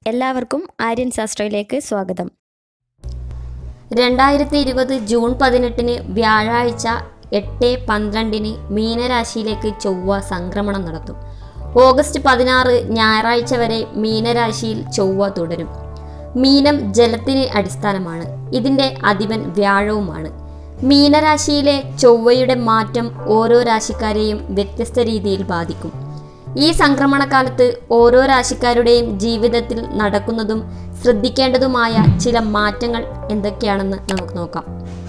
എല്ലാവർക്കും ആര്യൻ ശാസ്ത്രയിലേക്ക് സ്വാഗതം രണ്ടായിരത്തി ഇരുപത് ജൂൺ പതിനെട്ടിന് വ്യാഴാഴ്ച എട്ട് പന്ത്രണ്ടിന് മീനരാശിയിലേക്ക് ചൊവ്വ സംക്രമണം നടത്തും ഓഗസ്റ്റ് പതിനാറ് ഞായറാഴ്ച വരെ മീനരാശിയിൽ ചൊവ്വ തുടരും മീനം ജലത്തിന് അടിസ്ഥാനമാണ് ഇതിൻ്റെ അധിപൻ വ്യാഴവുമാണ് മീനരാശിയിലെ ചൊവ്വയുടെ മാറ്റം ഓരോ രാശിക്കാരെയും വ്യത്യസ്ത രീതിയിൽ ബാധിക്കും ഈ സംക്രമണകാലത്ത് ഓരോ രാശിക്കാരുടെയും ജീവിതത്തിൽ നടക്കുന്നതും ശ്രദ്ധിക്കേണ്ടതുമായ ചില മാറ്റങ്ങൾ എന്തൊക്കെയാണെന്ന് നമുക്ക് നോക്കാം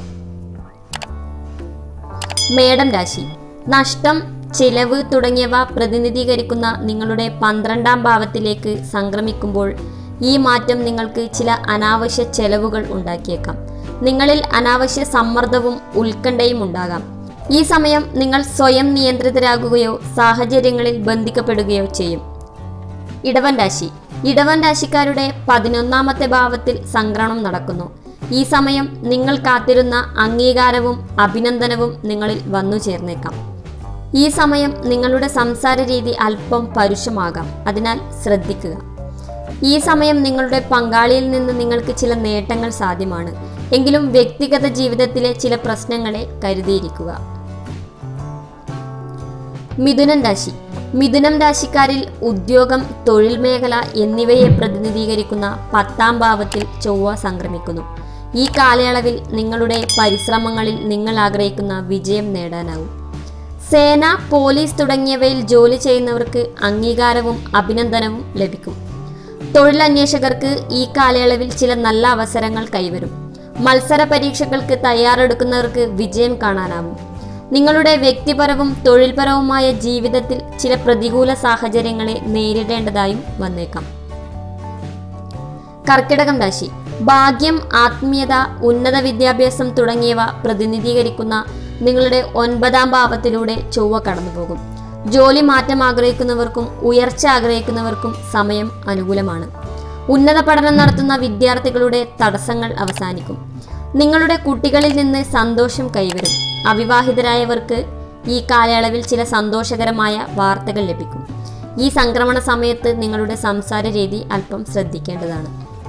മേടം രാശി നഷ്ടം ചിലവ് തുടങ്ങിയവ പ്രതിനിധീകരിക്കുന്ന നിങ്ങളുടെ പന്ത്രണ്ടാം ഭാവത്തിലേക്ക് സംക്രമിക്കുമ്പോൾ ഈ മാറ്റം നിങ്ങൾക്ക് ചില അനാവശ്യ ചെലവുകൾ ഉണ്ടാക്കിയേക്കാം നിങ്ങളിൽ അനാവശ്യ സമ്മർദ്ദവും ഉത്കണ്ഠയും ഉണ്ടാകാം ഈ സമയം നിങ്ങൾ സ്വയം നിയന്ത്രിതരാകുകയോ സാഹചര്യങ്ങളിൽ ബന്ധിക്കപ്പെടുകയോ ചെയ്യും ഇടവൻ രാശി ഇടവൻ രാശിക്കാരുടെ പതിനൊന്നാമത്തെ ഭാവത്തിൽ സംക്രമണം നടക്കുന്നു ഈ സമയം നിങ്ങൾ കാത്തിരുന്ന അംഗീകാരവും അഭിനന്ദനവും നിങ്ങളിൽ വന്നു ചേർന്നേക്കാം ഈ സമയം നിങ്ങളുടെ സംസാര രീതി അല്പം പരുഷമാകാം അതിനാൽ ശ്രദ്ധിക്കുക ഈ സമയം നിങ്ങളുടെ പങ്കാളിയിൽ നിന്ന് നിങ്ങൾക്ക് ചില നേട്ടങ്ങൾ സാധ്യമാണ് എങ്കിലും വ്യക്തിഗത ജീവിതത്തിലെ ചില പ്രശ്നങ്ങളെ കരുതിയിരിക്കുക മിഥുനം രാശി മിഥുനം രാശിക്കാരിൽ ഉദ്യോഗം തൊഴിൽ മേഖല എന്നിവയെ പ്രതിനിധീകരിക്കുന്ന പത്താം ഭാവത്തിൽ ചൊവ്വ സംക്രമിക്കുന്നു ഈ കാലയളവിൽ നിങ്ങളുടെ പരിശ്രമങ്ങളിൽ നിങ്ങൾ ആഗ്രഹിക്കുന്ന വിജയം നേടാനാവും സേന പോലീസ് തുടങ്ങിയവയിൽ ജോലി ചെയ്യുന്നവർക്ക് അംഗീകാരവും അഭിനന്ദനവും ലഭിക്കും തൊഴിലന്വേഷകർക്ക് ഈ കാലയളവിൽ ചില നല്ല അവസരങ്ങൾ കൈവരും മത്സര പരീക്ഷകൾക്ക് തയ്യാറെടുക്കുന്നവർക്ക് വിജയം കാണാനാവും നിങ്ങളുടെ വ്യക്തിപരവും തൊഴിൽപരവുമായ ജീവിതത്തിൽ ചില പ്രതികൂല സാഹചര്യങ്ങളെ നേരിടേണ്ടതായും വന്നേക്കാം കർക്കിടകം രാശി ഭാഗ്യം ആത്മീയത ഉന്നത വിദ്യാഭ്യാസം തുടങ്ങിയവ പ്രതിനിധീകരിക്കുന്ന നിങ്ങളുടെ ഒൻപതാം ഭാവത്തിലൂടെ ചൊവ്വ കടന്നുപോകും ജോലി മാറ്റം ആഗ്രഹിക്കുന്നവർക്കും ഉയർച്ച ആഗ്രഹിക്കുന്നവർക്കും സമയം അനുകൂലമാണ് ഉന്നത പഠനം നടത്തുന്ന വിദ്യാർത്ഥികളുടെ തടസ്സങ്ങൾ അവസാനിക്കും നിങ്ങളുടെ കുട്ടികളിൽ നിന്ന് സന്തോഷം കൈവരും അവിവാഹിതരായവർക്ക് ഈ കാലയളവിൽ ചില സന്തോഷകരമായ വാർത്തകൾ ലഭിക്കും ഈ സംക്രമണ സമയത്ത് നിങ്ങളുടെ സംസാര രീതി അല്പം ശ്രദ്ധിക്കേണ്ടതാണ്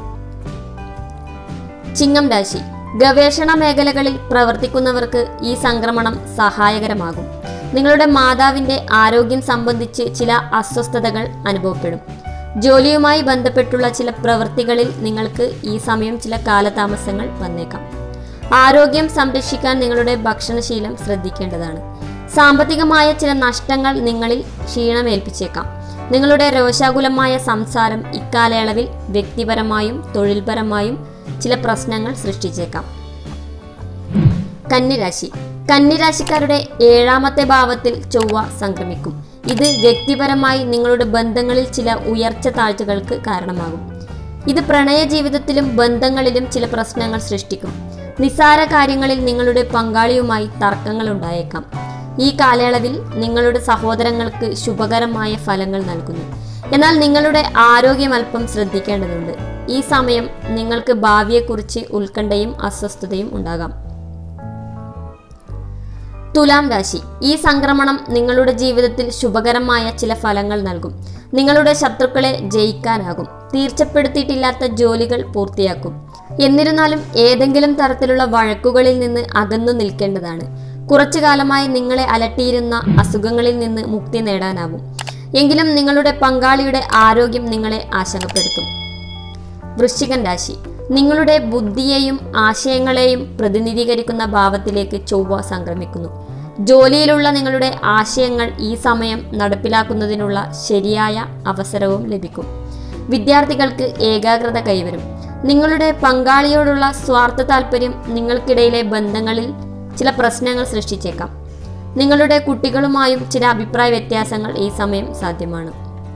ചിങ്ങം രാശി ഗവേഷണ മേഖലകളിൽ പ്രവർത്തിക്കുന്നവർക്ക് ഈ സംക്രമണം സഹായകരമാകും നിങ്ങളുടെ മാതാവിൻ്റെ ആരോഗ്യം സംബന്ധിച്ച് ചില അസ്വസ്ഥതകൾ അനുഭവപ്പെടും ജോലിയുമായി ബന്ധപ്പെട്ടുള്ള ചില പ്രവൃത്തികളിൽ നിങ്ങൾക്ക് ഈ സമയം ചില കാലതാമസങ്ങൾ വന്നേക്കാം ആരോഗ്യം സംരക്ഷിക്കാൻ നിങ്ങളുടെ ഭക്ഷണശീലം ശ്രദ്ധിക്കേണ്ടതാണ് സാമ്പത്തികമായ ചില നഷ്ടങ്ങൾ നിങ്ങളിൽ ക്ഷീണമേൽപ്പിച്ചേക്കാം നിങ്ങളുടെ രോഷാകുലമായ സംസാരം ഇക്കാലയളവിൽ വ്യക്തിപരമായും തൊഴിൽപരമായും ചില പ്രശ്നങ്ങൾ സൃഷ്ടിച്ചേക്കാം കന്നിരാശി കന്നിരാശിക്കാരുടെ ഏഴാമത്തെ ഭാവത്തിൽ ചൊവ്വ സംക്രമിക്കും ഇത് വ്യക്തിപരമായി നിങ്ങളുടെ ബന്ധങ്ങളിൽ ചില ഉയർച്ച താഴ്ചകൾക്ക് കാരണമാകും ഇത് പ്രണയ ജീവിതത്തിലും ബന്ധങ്ങളിലും ചില പ്രശ്നങ്ങൾ സൃഷ്ടിക്കും നിസ്സാര കാര്യങ്ങളിൽ നിങ്ങളുടെ പങ്കാളിയുമായി തർക്കങ്ങൾ ഉണ്ടായേക്കാം ഈ കാലയളവിൽ നിങ്ങളുടെ സഹോദരങ്ങൾക്ക് ശുഭകരമായ ഫലങ്ങൾ നൽകുന്നു എന്നാൽ നിങ്ങളുടെ ആരോഗ്യം അല്പം ശ്രദ്ധിക്കേണ്ടതുണ്ട് ഈ സമയം നിങ്ങൾക്ക് ഭാവിയെക്കുറിച്ച് ഉത്കണ്ഠയും അസ്വസ്ഥതയും ഉണ്ടാകാം തുലാം രാശി ഈ സംക്രമണം നിങ്ങളുടെ ജീവിതത്തിൽ ശുഭകരമായ ചില ഫലങ്ങൾ നൽകും നിങ്ങളുടെ ശത്രുക്കളെ ജയിക്കാനാകും തീർച്ചപ്പെടുത്തിയിട്ടില്ലാത്ത ജോലികൾ പൂർത്തിയാക്കും എന്നിരുന്നാലും ഏതെങ്കിലും തരത്തിലുള്ള വഴക്കുകളിൽ നിന്ന് അകന്നു നിൽക്കേണ്ടതാണ് കുറച്ചു കാലമായി നിങ്ങളെ അലട്ടിയിരുന്ന അസുഖങ്ങളിൽ നിന്ന് മുക്തി നേടാനാവും എങ്കിലും നിങ്ങളുടെ പങ്കാളിയുടെ ആരോഗ്യം നിങ്ങളെ ആശങ്കപ്പെടുത്തും വൃശ്ചികൻ രാശി നിങ്ങളുടെ ബുദ്ധിയെയും ആശയങ്ങളെയും പ്രതിനിധീകരിക്കുന്ന ഭാവത്തിലേക്ക് ചൊവ്വ സംക്രമിക്കുന്നു ജോലിയിലുള്ള നിങ്ങളുടെ ആശയങ്ങൾ ഈ സമയം നടപ്പിലാക്കുന്നതിനുള്ള ശരിയായ അവസരവും ലഭിക്കും വിദ്യാർത്ഥികൾക്ക് ഏകാഗ്രത കൈവരും നിങ്ങളുടെ പങ്കാളിയോടുള്ള സ്വാർത്ഥ താല്പര്യം നിങ്ങൾക്കിടയിലെ ബന്ധങ്ങളിൽ ചില പ്രശ്നങ്ങൾ സൃഷ്ടിച്ചേക്കാം നിങ്ങളുടെ കുട്ടികളുമായും ചില അഭിപ്രായ വ്യത്യാസങ്ങൾ ഈ സമയം സാധ്യമാണ്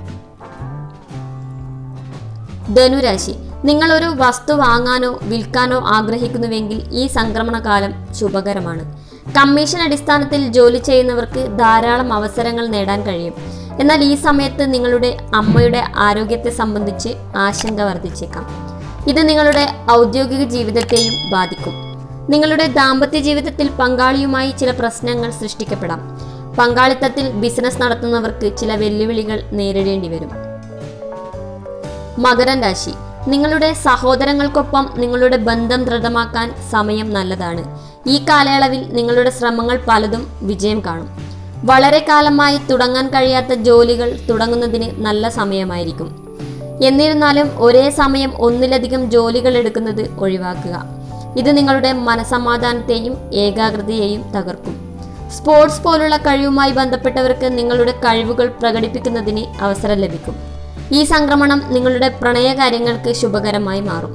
ധനുരാശി നിങ്ങൾ ഒരു വസ്തു വാങ്ങാനോ വിൽക്കാനോ ആഗ്രഹിക്കുന്നുവെങ്കിൽ ഈ സംക്രമണകാലം ശുഭകരമാണ് കമ്മീഷൻ അടിസ്ഥാനത്തിൽ ജോലി ചെയ്യുന്നവർക്ക് ധാരാളം അവസരങ്ങൾ നേടാൻ കഴിയും എന്നാൽ ഈ സമയത്ത് നിങ്ങളുടെ അമ്മയുടെ ആരോഗ്യത്തെ സംബന്ധിച്ച് ആശങ്ക വർദ്ധിച്ചേക്കാം ഇത് നിങ്ങളുടെ ഔദ്യോഗിക ജീവിതത്തെയും ബാധിക്കും നിങ്ങളുടെ ദാമ്പത്യ ജീവിതത്തിൽ പങ്കാളിയുമായി ചില പ്രശ്നങ്ങൾ സൃഷ്ടിക്കപ്പെടാം പങ്കാളിത്തത്തിൽ ബിസിനസ് നടത്തുന്നവർക്ക് ചില വെല്ലുവിളികൾ നേരിടേണ്ടി വരും മകരം രാശി നിങ്ങളുടെ സഹോദരങ്ങൾക്കൊപ്പം നിങ്ങളുടെ ബന്ധം ദൃഢമാക്കാൻ സമയം നല്ലതാണ് ഈ കാലയളവിൽ നിങ്ങളുടെ ശ്രമങ്ങൾ പലതും വിജയം കാണും വളരെ കാലമായി തുടങ്ങാൻ കഴിയാത്ത ജോലികൾ തുടങ്ങുന്നതിന് നല്ല സമയമായിരിക്കും എന്നിരുന്നാലും ഒരേ സമയം ഒന്നിലധികം ജോലികൾ എടുക്കുന്നത് ഒഴിവാക്കുക ഇത് നിങ്ങളുടെ മനസമാധാനത്തെയും ഏകാഗ്രതയെയും തകർക്കും സ്പോർട്സ് പോലുള്ള കഴിവുമായി ബന്ധപ്പെട്ടവർക്ക് നിങ്ങളുടെ കഴിവുകൾ പ്രകടിപ്പിക്കുന്നതിന് അവസരം ലഭിക്കും ഈ സംക്രമണം നിങ്ങളുടെ പ്രണയകാര്യങ്ങൾക്ക് ശുഭകരമായി മാറും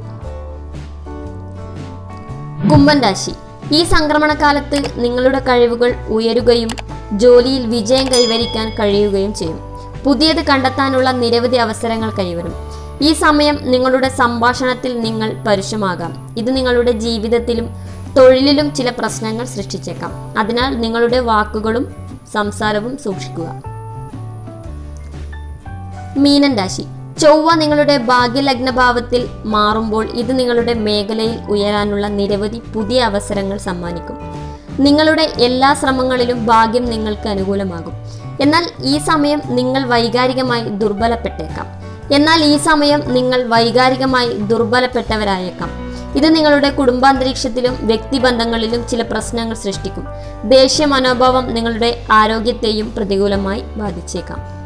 കുംഭൻ രാശി ഈ സംക്രമണകാലത്ത് നിങ്ങളുടെ കഴിവുകൾ ഉയരുകയും ജോലിയിൽ വിജയം കൈവരിക്കാൻ കഴിയുകയും ചെയ്യും പുതിയത് കണ്ടെത്താനുള്ള നിരവധി അവസരങ്ങൾ കൈവരും ഈ സമയം നിങ്ങളുടെ സംഭാഷണത്തിൽ നിങ്ങൾ പരുഷമാകാം ഇത് നിങ്ങളുടെ ജീവിതത്തിലും തൊഴിലിലും ചില പ്രശ്നങ്ങൾ സൃഷ്ടിച്ചേക്കാം അതിനാൽ നിങ്ങളുടെ വാക്കുകളും സംസാരവും സൂക്ഷിക്കുക മീനൻ രാശി ചൊവ്വ നിങ്ങളുടെ ഭാഗ്യലഗ്നഭാവത്തിൽ മാറുമ്പോൾ ഇത് നിങ്ങളുടെ മേഖലയിൽ ഉയരാനുള്ള നിരവധി പുതിയ അവസരങ്ങൾ സമ്മാനിക്കും നിങ്ങളുടെ എല്ലാ ശ്രമങ്ങളിലും ഭാഗ്യം നിങ്ങൾക്ക് അനുകൂലമാകും എന്നാൽ ഈ സമയം നിങ്ങൾ വൈകാരികമായി ദുർബലപ്പെട്ടേക്കാം എന്നാൽ ഈ സമയം നിങ്ങൾ വൈകാരികമായി ദുർബലപ്പെട്ടവരായേക്കാം ഇത് നിങ്ങളുടെ കുടുംബാന്തരീക്ഷത്തിലും വ്യക്തിബന്ധങ്ങളിലും ചില പ്രശ്നങ്ങൾ സൃഷ്ടിക്കും ദേഷ്യ മനോഭാവം നിങ്ങളുടെ ആരോഗ്യത്തെയും പ്രതികൂലമായി ബാധിച്ചേക്കാം